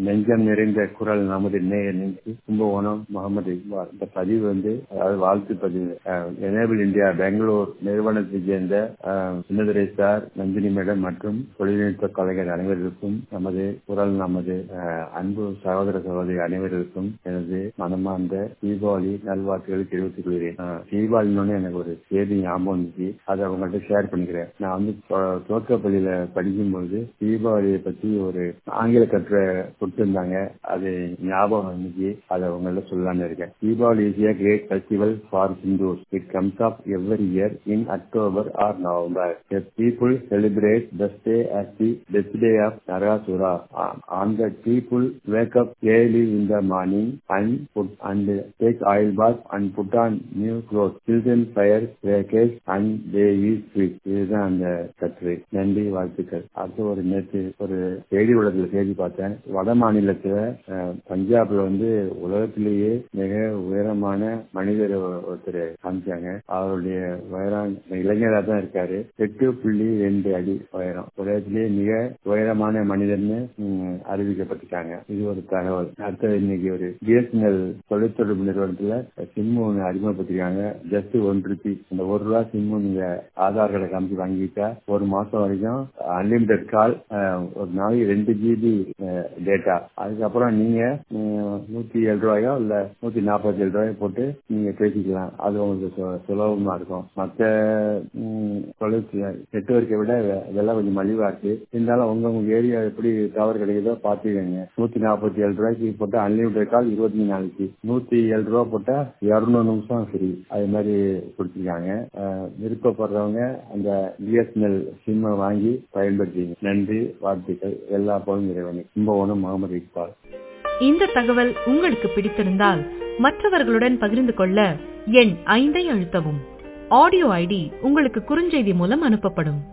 நெஞ்சம் நிறைந்த குரல் நமது நேய நெஞ்சு கும்பகோணம் முகமது இக்பால் இந்த பதிவு வந்து அதாவது வாழ்த்து பதிவு எனேபிள் இந்தியா பெங்களூர் நிறுவனத்தை சேர்ந்த சின்னதுரை சார் நந்தினி மேடம் மற்றும் தொழில்நுட்ப கலைஞர் அனைவருக்கும் நமது குரல் நமது அன்பு சகோதர சகோதரி அனைவருக்கும் எனது மனமார்ந்த தீபாவளி நல்வாழ்த்துக்களை தெரிவித்துக் கொள்கிறேன் தீபாவளினோட எனக்கு ஒரு செய்தி ஞாபகம் இருந்துச்சு அதை அவங்கள்ட்ட ஷேர் பண்ணிக்கிறேன் நான் வந்து துவக்கப்பள்ளியில படிக்கும்போது தீபாவளியை பத்தி ஒரு ஆங்கில கற்ற கொடுத்திருந்தாங்க அது ஞாபகம் இருந்துச்சு அதை அவங்கள்ட்ட சொல்லலாம்னு இருக்கேன் Deepavali is a great festival for Hindus it comes up every year in October or November people celebrate the day as the death day of Narasura. On that people wake up early in the morning and put and take oil bath and put on new clothes. Children fire crackers and they eat sweet. இதுதான் அந்த கட்டுரை நன்றி வாழ்த்துக்கள் அடுத்து ஒரு நேற்று ஒரு செய்தி உலகத்துல செய்தி பார்த்தேன் வட மாநிலத்துல பஞ்சாப்ல வந்து உலகத்திலேயே மிக உயரமான மனிதர் ஒருத்தர் காமிச்சாங்க அவருடைய உயரம் இளைஞராக தான் இருக்காரு எட்டு புள்ளி ரெண்டு அடி உயரம் உலகத்திலேயே மிக உயரமான மனிதர்னு அறிவிக்கப்பட்டிருக்காங்க இது ஒரு தகவல் அடுத்தது இன்னைக்கு ஒரு பிஎஸ்என்எல் தொலைத்தொடர்பு நிறுவனத்துல சிம்மு ஒன்று அறிமுகப்படுத்திருக்காங்க ஜஸ்ட் ஒன் ருபி இந்த ஒரு ரூபா சிம்மு நீங்க ஆதார் கார்டை காமிச்சு வாங்கிட்டா ஒரு மாசம் வரைக்கும் அன்லிமிடெட் கால் ஒரு நாளைக்கு ரெண்டு ஜிபி டேட்டா அதுக்கப்புறம் நீங்க நூத்தி ஏழு ரூபாயோ இல்ல நூத்தி நாற்பத்தி ஏழு ரூபாயோ போட்டு நீங்க பேசிக்கலாம் அது உங்களுக்கு சுலபமா இருக்கும் மற்ற நெட்ஒர்க்கை விட இதெல்லாம் கொஞ்சம் மலிவா இருக்கு இருந்தாலும் உங்க உங்க ஏரியா எப்படி டவர் கிடைக்குதோ பாத்துக்கோங்க நூத்தி நாற்பத்தி ஏழு ரூபாய்க்கு போட்டா அன்லிமிடெட் கால் இருபத்தி நாளைக்கு நூத்தி ஏழு ரூபா போட்டா இருநூறு நிமிஷம் ஃப்ரீ அது மாதிரி கொடுத்துருக்காங்க விருப்பப்படுறவங்க அந்த பிஎஸ்என்எல் சிம்மை வாங்கி பயன்படுத்திங்க நன்றி வாழ்த்துக்கள் எல்லா போலும் இறைவனை கும்பகோணம் முகமது இக்பால் இந்த தகவல் உங்களுக்கு பிடித்திருந்தால் மற்றவர்களுடன் பகிர்ந்து கொள்ள எண் ஐந்தை அழுத்தவும் ஆடியோ ஐடி உங்களுக்கு குறுஞ்செய்தி மூலம் அனுப்பப்படும்